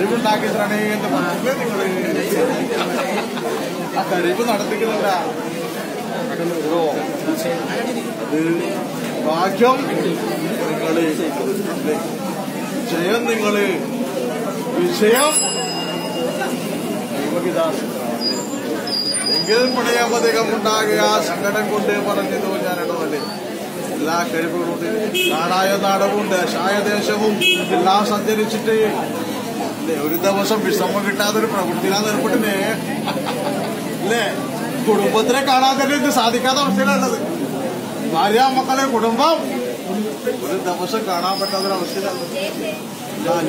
കഴിവുണ്ടാക്കി തരണേ എന്ന് പറഞ്ഞില്ലേ നിങ്ങള് ആ കഴിവ് നടത്തിക്കുന്നില്ല ഓ, അത് ഭാഗ്യം നിങ്ങള് അല്ലേ? ജയം നിങ്ങള് വിജയം ദൈവപിതാവ് എങ്കിൽ പണയാമധികം ഉണ്ടാകുക സങ്കടം കൊണ്ട് പറഞ്ഞത് ഞാൻ ഇടവല്ലേ എല്ലാ കഴിവുകളുണ്ട് നാടായ നാടവുമുണ്ട് ശായദേശവും എല്ലാം സഞ്ചരിച്ചിട്ട് അല്ലേ ഒരു ദിവസം വിശ്രമം കിട്ടാതെ ഒരു പ്രവൃത്തിയിലാണ് ഏർപ്പെട്ടില്ലേ അല്ലേ കുടുംബത്തിനെ കാണാൻ തന്നെ ഇത് സാധിക്കാത്ത അവസ്ഥയിലുള്ളത് ഭാര്യ മക്കളെ കുടുംബം ഒരു ദിവസം കാണാൻ പറ്റാത്തൊരവസ്ഥയിലാണ് ഞാൻ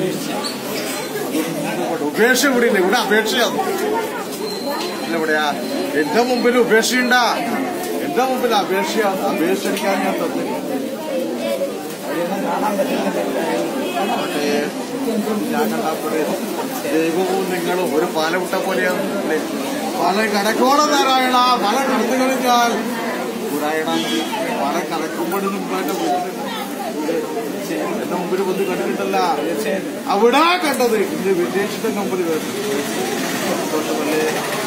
ഉപേക്ഷ ഇവിടെ ഇല്ല ഇവിടെ അപേക്ഷയാണ് ഇല്ല ഇവിടെയാ എന്റെ മുമ്പിൽ ഉപേക്ഷയുണ്ടാ എന്റെ മുമ്പിൽ അപേക്ഷയാണ് അപേക്ഷിക്കാൻ ഞാൻ തന്നില്ല പക്ഷേ ഞാൻ കണ്ടപ്പോഴേ ദൈവവും നിങ്ങളും ഒരു പാലവിട്ട പോലെയാണ് അല്ലേ പല കടക്കോട നാരായണ പല കടന്നു കളിച്ചാൽ നാരായണ പല കടക്കുമ്പോഴും മുമ്പായിട്ട് പോയിട്ടുണ്ട് എന്റെ മുമ്പിൽ വന്ന് കണ്ടിട്ടില്ല അവിടെ കണ്ടത് ഇന്ന് വിജയിച്ചിട്ട് മുമ്പിൽ കണ്ടു സന്തോഷമല്ലേ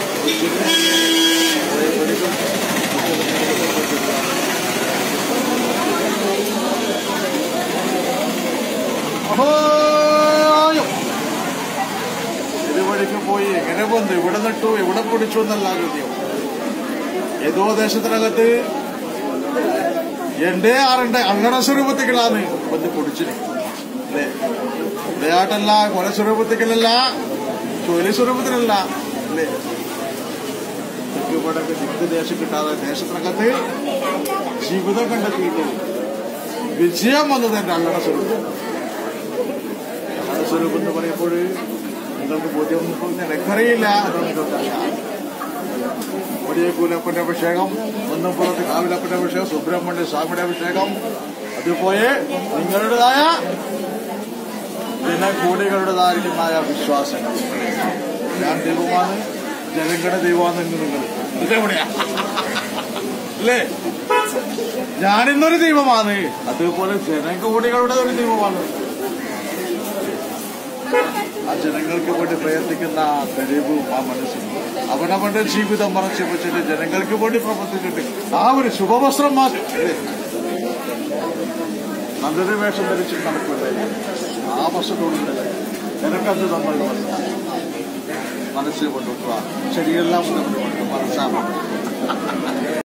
അഹോയോ. ഇതുവഴിക്ക് പോയി എങ്ങനെ വന്നു ഇവിടെ നട്ടു ഇവിടെ പിടിച്ചു എന്നല്ല ചോദ്യം ഏതോ ദേശത്തിനകത്ത് എന്റെ ആറിന്റെ അങ്കണ സ്വരൂപത്തികളാണ് വന്ന് പൊടിച്ചിന് അല്ലേ വിളയാട്ടല്ല കൊല സ്വരൂപത്തിക്കലല്ല തൊഴിൽ സ്വരൂപത്തിലല്ല അല്ലേ തെക്ക് വടക്ക് ദിക്ക് ദേശം കിട്ടാതെ ദേശത്തിനകത്ത് ജീവിതം കണ്ടെത്തിയിട്ട് വിജയം വന്നത് എന്റെ അങ്കണ സ്വരൂപം അങ്കണ സ്വരൂപം എന്ന് പറയുമ്പോൾ നിങ്ങൾക്ക് ബോധ്യം എനിക്കറിയില്ല അതുകൊണ്ട് നിങ്ങൾക്കറിയാം കൊടിയക്കൂലപ്പന്റെ അഭിഷേകം ഒന്നപ്പുറത്ത് കാവിലപ്പന്റെ അഭിഷേകം സുബ്രഹ്മണ്യ സ്വാമിയുടെ അഭിഷേകം അതുപോലെ നിങ്ങളുടേതായ ജനകൂടികളുടേതായിരിക്കുന്നതായ വിശ്വാസങ്ങൾ ഞാൻ ദൈവമാണ് ജനങ്ങളുടെ ദൈവമാണ് നിങ്ങൾ ഇതെവിടെയാ അല്ലേ ഞാനിന്നൊരു ദൈവമാണ് അതുപോലെ ജനകൂടികളുടെ ഒരു ദൈവമാണ് ആ ജനങ്ങൾക്ക് വേണ്ടി പ്രയത്നിക്കുന്ന ആ കഴിവും ആ മനസ്സും അവനവന്റെ ജീവിതം മറച്ചു വെച്ചിട്ട് ജനങ്ങൾക്ക് വേണ്ടി പ്രവർത്തിച്ചിട്ട് ആ ഒരു ശുഭവസ്ത്രം മാറ്റി നല്ലൊരു വേഷം ധരിച്ചിട്ട് നടക്കില്ലേ ആ വസ്ത്രത്തോടുണ്ട് നിനക്കത് നമ്മൾ മനസ്സ് കൊണ്ടുപോകുക ശരിയെല്ലാം മനസ്സാണ്